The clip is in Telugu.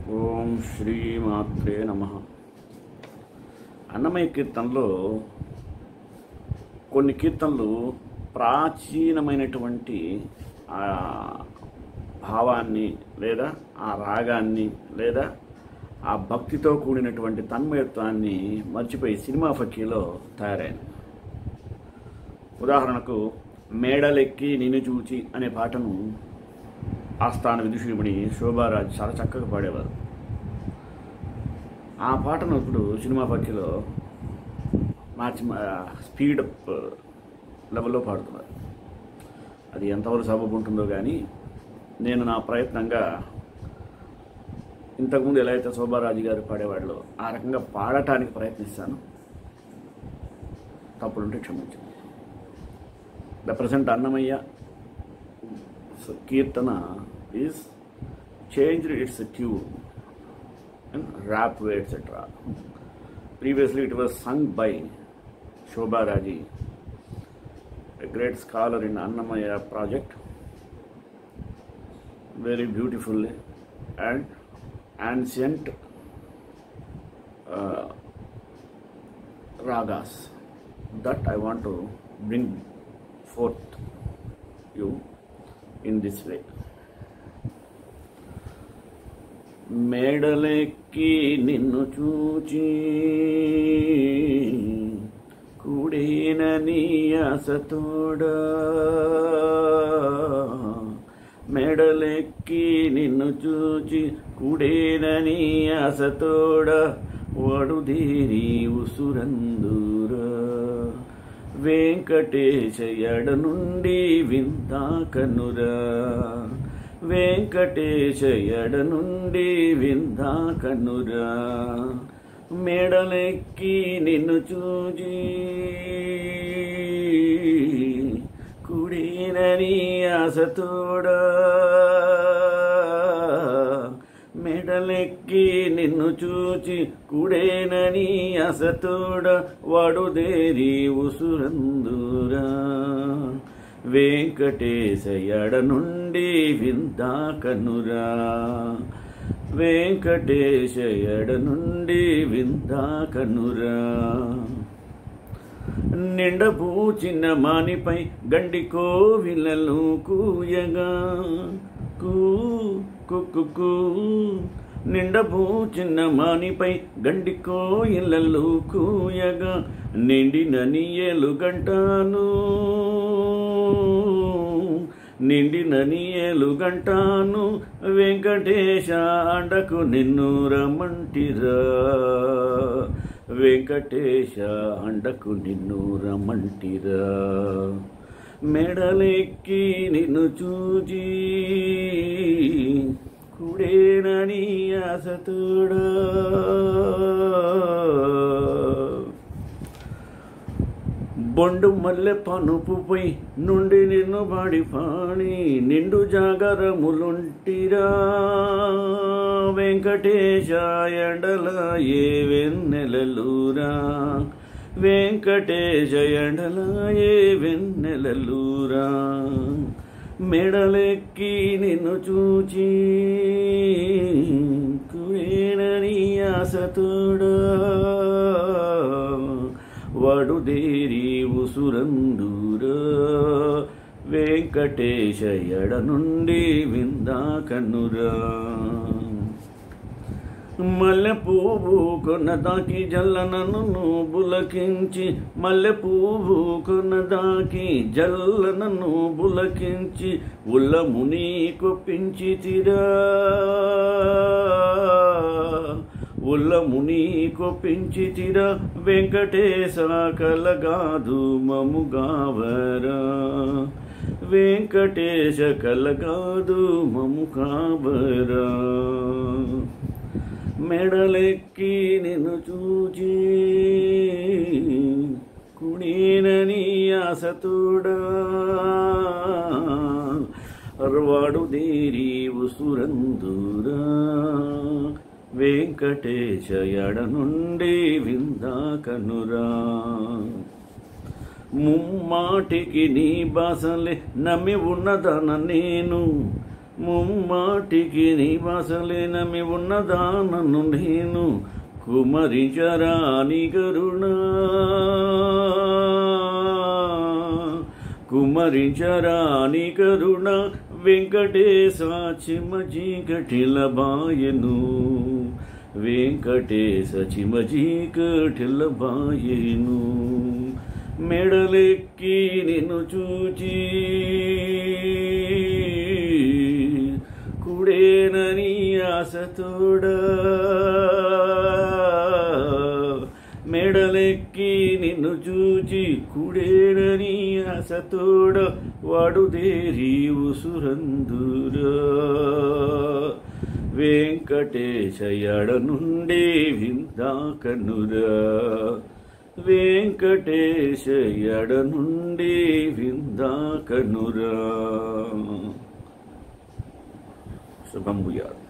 ఓం శ్రీమాత్రే నమ అన్నమయ్య కీర్తనలో కొన్ని కీర్తనలు ప్రాచీనమైనటువంటి ఆ భావాన్ని లేదా ఆ రాగాన్ని లేదా ఆ భక్తితో కూడినటువంటి తన్మయత్వాన్ని మర్చిపోయి సినిమా ఫకీలో తయారైంది ఉదాహరణకు మేడలెక్కి నిన్ను చూచి అనే పాటను ఆస్థాన విదుషుడిమణి శోభారాజ్ చాలా చక్కగా పాడేవారు ఆ పాటను ఇప్పుడు సినిమా పక్కిలో మార్చి స్పీడ్ అప్ లెవెల్లో పాడుతున్నారు అది ఎంతవరకు సబబు ఉంటుందో కానీ నేను నా ప్రయత్నంగా ఇంతకుముందు ఎలా అయితే శోభారాజు గారు పాడేవాళ్ళు ఆ రకంగా పాడటానికి ప్రయత్నిస్తాను తప్పులుంటే క్షమించండి the present Annamayya keerthana is changed its tune and rap way, etc. Previously, it was sung by Shobha Raji, a great scholar in Annamaya project, very beautifully and ancient uh, ragas that I want to bring forth you in this way. మేడలెక్కి నిన్ను చూచి కూడేనని ఆశతోడా మేడలెక్కి నిన్ను చూచి కూడేనని ఆశతోడ వడుదేరి ఉసురందురా వెంకటేశ ఎడ నుండి వింతా కనురా వెంకటేశ ఎడ నుండి విందా కనురా మేడలెక్కి నిన్ను చూచి కుడేనని ఆశతోడా మెడలెక్కి నిన్ను చూచి కుడేనని అసతోడ వాడుదేరి ఉసురందురా వెంకటేశ ఎడ నుండి విందా కనురా వెంకటేశ ఎడ నుండి విందా కనురా నిండబూచిన మానిపై గండి కోవిలలు కూయగా కూ కుక్కు నిండబూచిన మానిపై గండి కోయిలలు కూయగా నిండిన నీయలు గంటాను నిండిన నీయలు గంటాను వెంకటేశ అండకు నిన్ను రమంటిరా వెంకటేశ అండకు నిన్ను రమంటిరా మెడలెక్కి నిన్ను చూచి కుడేనని ఆశతోడా బొండు మల్లె పనుపుపై నుండి నిన్ను బాడి పాడి నిండు జాగరములుంటిరా వెంకటేశ ఎండల ఏ వెన్నెలలురా వెంకటేశ ఎండల ఏ వెన్నెలలురా మెడలెక్కి నిన్ను చూచి కువేనని ఆశతోడా వడుదేరి ఉసురందురా వెంకటేశ ఎడ నుండి విందా కన్నురా మల్లె పువ్వు కొన్నదాకి జల్లనను బులకించి మల్లె పువ్వు కొన్నదాకి జల్లనను బులకించి ఉల్లముని కొప్పించి తిరా ఉల్లముని కొప్పించి తిర వెంకటేశ కలగాదు మముగావరా వెంకటేశ కలగాదు మము కాబరా మెడలెక్కి నిన్ను చూచి కుణీనని ఆశతోడా అర్వాడు దేరి ఉసురందురా వెంకటేశ ఎడ నుండి విందా కనురా ముమ్మాటికి నీ బాసలే నమ్మి ఉన్నదన నేను ముమ్మాటికి నివాసలేనమి ఉన్నదానను నేను కుమరించరాని కరుణ కుమరించరాని కరుణ వెంకటేశ చిమజీకటిల బాయను వెంకటేశ చిమజీకటిల బాయను మెడలెక్కి నిన్ను చూచి కుడేనని ఆశతోడా మెడలెక్కి నిన్ను చూచి కుడేనని ఆశతోడ వాడు దేరి ఉసురందురా వెంకటేశయడ నుండే విందా కనురా వెంకటేశయడ నుండి విందా కనురా శుభం భూయాత్